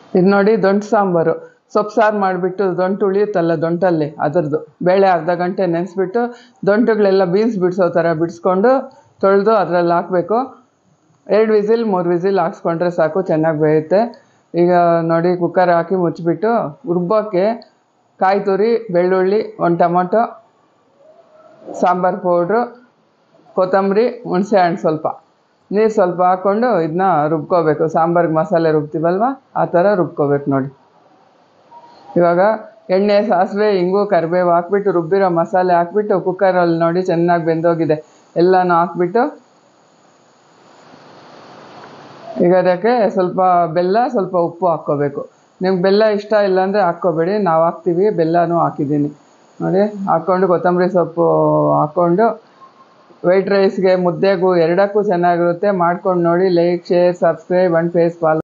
ಇದು ನೋಡಿ ದೊಂಟು ಸಾಂಬಾರು ಸೊಪ್ಪು ಸಾರು ಮಾಡಿಬಿಟ್ಟು ದೊಂಟು ಉಳಿಯುತ್ತಲ್ಲ ದೊಂಟಲ್ಲಿ ಅದರದ್ದು ಬೇಳೆ ಅರ್ಧ ಗಂಟೆ ನೆನೆಸ್ಬಿಟ್ಟು ದೊಂಟುಗಳೆಲ್ಲ ಬೀನ್ಸ್ ಬಿಡಿಸೋ ಥರ ಬಿಡಿಸ್ಕೊಂಡು ತೊಳೆದು ಅದರಲ್ಲಿ ಹಾಕಬೇಕು ಎರಡು ವಿಸಿಲ್ ಮೂರು ವಿಸಿಲ್ ಹಾಕ್ಸ್ಕೊಂಡ್ರೆ ಸಾಕು ಚೆನ್ನಾಗಿ ಬೇಯುತ್ತೆ ಈಗ ನೋಡಿ ಕುಕ್ಕರ್ ಹಾಕಿ ಮುಚ್ಚಿಬಿಟ್ಟು ರುಬ್ಬೋಕ್ಕೆ ಕಾಯಿ ತುರಿ ಬೆಳ್ಳುಳ್ಳಿ ಒಂದು ಟೊಮೊಟೊ ಸಾಂಬಾರು ಪೌಡ್ರು ಕೊತ್ತಂಬರಿ ಹುಣಸೆ ಹಣ್ಣು ಸ್ವಲ್ಪ ನೀರು ಸ್ವಲ್ಪ ಹಾಕ್ಕೊಂಡು ಇದನ್ನ ರುಬ್ಕೋಬೇಕು ಸಾಂಬಾರಿಗೆ ಮಸಾಲೆ ರುಬ್ತೀವಲ್ವ ಆ ಥರ ರುಬ್ಕೋಬೇಕು ನೋಡಿ ಇವಾಗ ಎಣ್ಣೆ ಸಾಸಿವೆ ಹಿಂಗು ಕರಿಬೇವು ಹಾಕ್ಬಿಟ್ಟು ರುಬ್ಬಿರೋ ಮಸಾಲೆ ಹಾಕ್ಬಿಟ್ಟು ಕುಕ್ಕರಲ್ಲಿ ನೋಡಿ ಚೆನ್ನಾಗಿ ಬೆಂದೋಗಿದೆ ಎಲ್ಲನೂ ಹಾಕ್ಬಿಟ್ಟು ಈಗ ಅದಕ್ಕೆ ಸ್ವಲ್ಪ ಬೆಲ್ಲ ಸ್ವಲ್ಪ ಉಪ್ಪು ಹಾಕ್ಕೋಬೇಕು ನಿಮ್ಗೆ ಬೆಲ್ಲ ಇಷ್ಟ ಇಲ್ಲಾಂದರೆ ಹಾಕ್ಕೋಬೇಡಿ ನಾವು ಹಾಕ್ತೀವಿ ಬೆಲ್ಲನೂ ಹಾಕಿದ್ದೀನಿ ನೋಡಿ ಹಾಕ್ಕೊಂಡು ಕೊತ್ತಂಬರಿ ಸೊಪ್ಪು ಹಾಕ್ಕೊಂಡು ವೈಟ್ ರೈಸ್ಗೆ ಮುದ್ದೆಗೂ ಎರಡಕ್ಕೂ ಚೆನ್ನಾಗಿರುತ್ತೆ ಮಾಡ್ಕೊಂಡು ನೋಡಿ like share subscribe and face follow